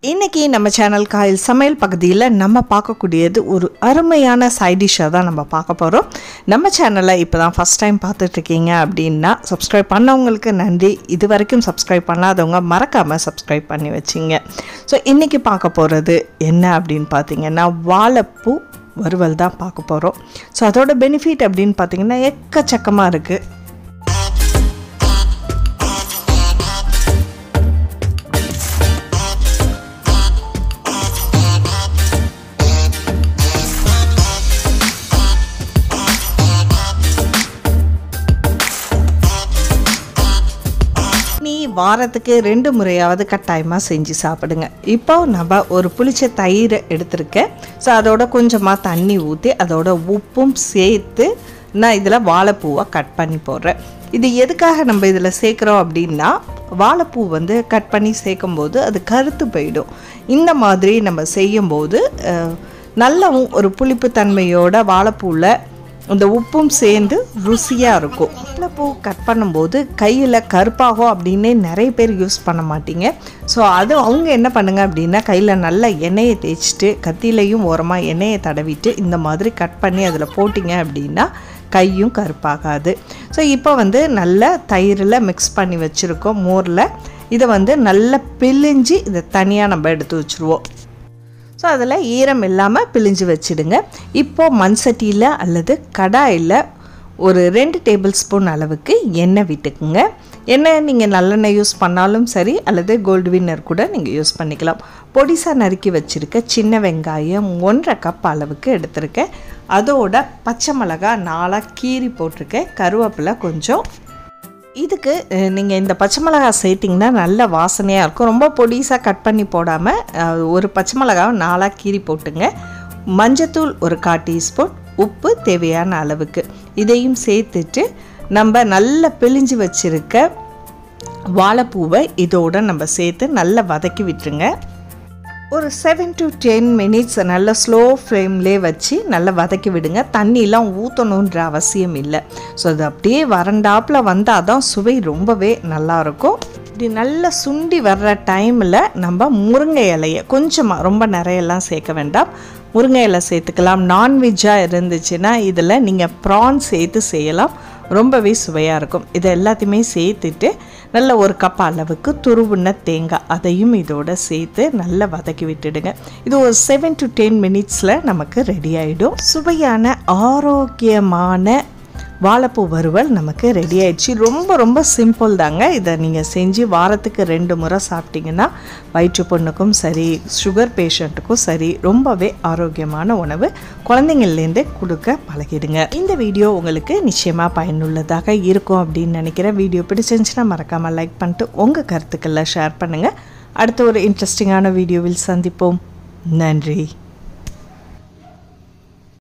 இன்னைக்கு நம்ம channel coil சமையல் பகுதியில் நம்ம பார்க்கக்கூடியது ஒரு அருமையான சைட் டிஷ்ஷாக தான் நம்ம பார்க்க போகிறோம் நம்ம சேனலை இப்போ தான் ஃபஸ்ட் டைம் பார்த்துட்ருக்கீங்க அப்படின்னா சப்ஸ்கிரைப் பண்ணவங்களுக்கு நன்றி இது வரைக்கும் சப்ஸ்கிரைப் பண்ணாதவங்க மறக்காமல் சப்ஸ்கிரைப் பண்ணி வச்சிங்க ஸோ இன்றைக்கி பார்க்க போகிறது என்ன அப்படின்னு பார்த்தீங்கன்னா வாழைப்பூ வறுவல் தான் பார்க்க போகிறோம் ஸோ அதோட பெனிஃபிட் அப்படின்னு பார்த்தீங்கன்னா எக்கச்சக்கமாக இருக்குது நீ வாரத்துக்கு ரெண்டு முறையாவது கட்டாயமாக செஞ்சு சாப்பிடுங்க இப்போ நம்ம ஒரு புளிச்ச தயிரை எடுத்திருக்கேன் ஸோ அதோட கொஞ்சமாக தண்ணி ஊற்றி அதோட உப்பும் சேர்த்து நான் இதில் வாழைப்பூவை கட் பண்ணி போடுறேன் இது எதுக்காக நம்ம இதில் சேர்க்குறோம் அப்படின்னா வாழைப்பூ வந்து கட் பண்ணி சேர்க்கும்போது அது கருத்து போயிடும் இந்த மாதிரி நம்ம செய்யும்போது அஹ், நல்லாவும் ஒரு புளிப்பு தன்மையோட வாழைப்பூவில் இந்த உப்பும் சேர்ந்து ருசியாக இருக்கும் வாழைப்பூ கட் பண்ணும்போது கையில் கருப்பாகும் அப்படின்னே நிறைய பேர் யூஸ் பண்ண மாட்டீங்க ஸோ அது அவங்க என்ன பண்ணுங்க அப்படின்னா கையில் நல்ல எண்ணெயை தேய்ச்சிட்டு கத்திலையும் ஓரமாக எண்ணெயை தடவிட்டு இந்த மாதிரி கட் பண்ணி அதில் போட்டிங்க அப்படின்னா கையும் கருப்பாகாது ஸோ இப்போ வந்து நல்ல தயிரில் மிக்ஸ் பண்ணி வச்சுருக்கோம் மோரில் இதை வந்து நல்லா பிழிஞ்சு இதை தனியாக நம்ம எடுத்து வச்சுருவோம் ஸோ அதில் ஈரம் இல்லாமல் பிழிஞ்சு வச்சிடுங்க இப்போது மண் சட்டியில் அல்லது கடாயில் ஒரு ரெண்டு டேபிள் ஸ்பூன் அளவுக்கு எண்ணெய் விட்டுக்குங்க எண்ணெய் நீங்கள் நல்லெண்ணெய் யூஸ் பண்ணாலும் சரி அல்லது கோல்டு வின்னர் கூட நீங்கள் யூஸ் பண்ணிக்கலாம் பொடிசாக நறுக்கி வச்சுருக்க சின்ன வெங்காயம் ஒன்றரை கப் அளவுக்கு எடுத்திருக்கேன் அதோட பச்சை மிளகாய் நாளாக கீறி போட்டிருக்கேன் கருவேப்பிலை கொஞ்சம் இதுக்கு நீங்கள் இந்த பச்சை மிளகாய் சேர்த்திங்கன்னா நல்ல வாசனையாக இருக்கும் ரொம்ப பொடிசாக கட் பண்ணி போடாமல் அஹ், ஒரு பச்சை மிளகாவை நாலாக கீறி போட்டுங்க மஞ்சத்தூள் ஒரு கால் டீஸ்பூன் உப்பு தேவையான அளவுக்கு இதையும் சேர்த்துட்டு நம்ம நல்லா பிழிஞ்சு வச்சுருக்க வாழைப்பூவை இதோட நம்ம சேர்த்து நல்லா வதக்கி விட்டுருங்க ஒரு செவன் டு டென் மினிட்ஸ் நல்லா ஸ்லோ ஃப்ளேம்லே வச்சு நல்லா வதக்கி விடுங்க தண்ணிலாம் ஊற்றணுன்ற அவசியம் இல்லை ஸோ அது அப்படியே வறண்டாப்பில் வந்தால் தான் சுவை ரொம்பவே நல்லாயிருக்கும் இப்படி நல்லா சுண்டி வர்ற டைமில் நம்ம முருங்கை இலையை கொஞ்சமாக ரொம்ப நிறையெல்லாம் சேர்க்க வேண்டாம் முருங்கை இலை சேர்த்துக்கலாம் நான்வெஜ்ஜாக இருந்துச்சுன்னா இதில் நீங்கள் ப்ரான் சேர்த்து செய்யலாம் ரொம்பவே சுவையாக இருக்கும் இதை எல்லாத்தையுமே சேர்த்துட்டு நல்ல ஒரு கப் அளவுக்கு துருவுன தேங்காய் அதையும் இதோட சேர்த்து நல்லா வதக்கி விட்டுடுங்க இது ஒரு செவன் டு டென் மினிட்ஸில் நமக்கு ரெடி ஆகிடும் சுவையான ஆரோக்கியமான வாழைப்பூ வறுவல் நமக்கு ரெடி ஆயிடுச்சு ரொம்ப ரொம்ப சிம்பிள் தாங்க இதை நீங்கள் செஞ்சு வாரத்துக்கு ரெண்டு முறை சாப்பிட்டீங்கன்னா வயிற்று பொண்ணுக்கும் சரி சுகர் பேஷண்ட்டுக்கும் சரி ரொம்பவே ஆரோக்கியமான உணவு குழந்தைங்கள்லேருந்தே கொடுக்க பழகிடுங்க இந்த வீடியோ உங்களுக்கு நிச்சயமாக பயனுள்ளதாக இருக்கும் அப்படின்னு நினைக்கிறேன் வீடியோ பிடிச்சிருந்துச்சுன்னா மறக்காமல் லைக் பண்ணிட்டு உங்கள் கருத்துக்களை ஷேர் பண்ணுங்கள் அடுத்த ஒரு இன்ட்ரெஸ்டிங்கான வீடியோவில் சந்திப்போம் நன்றி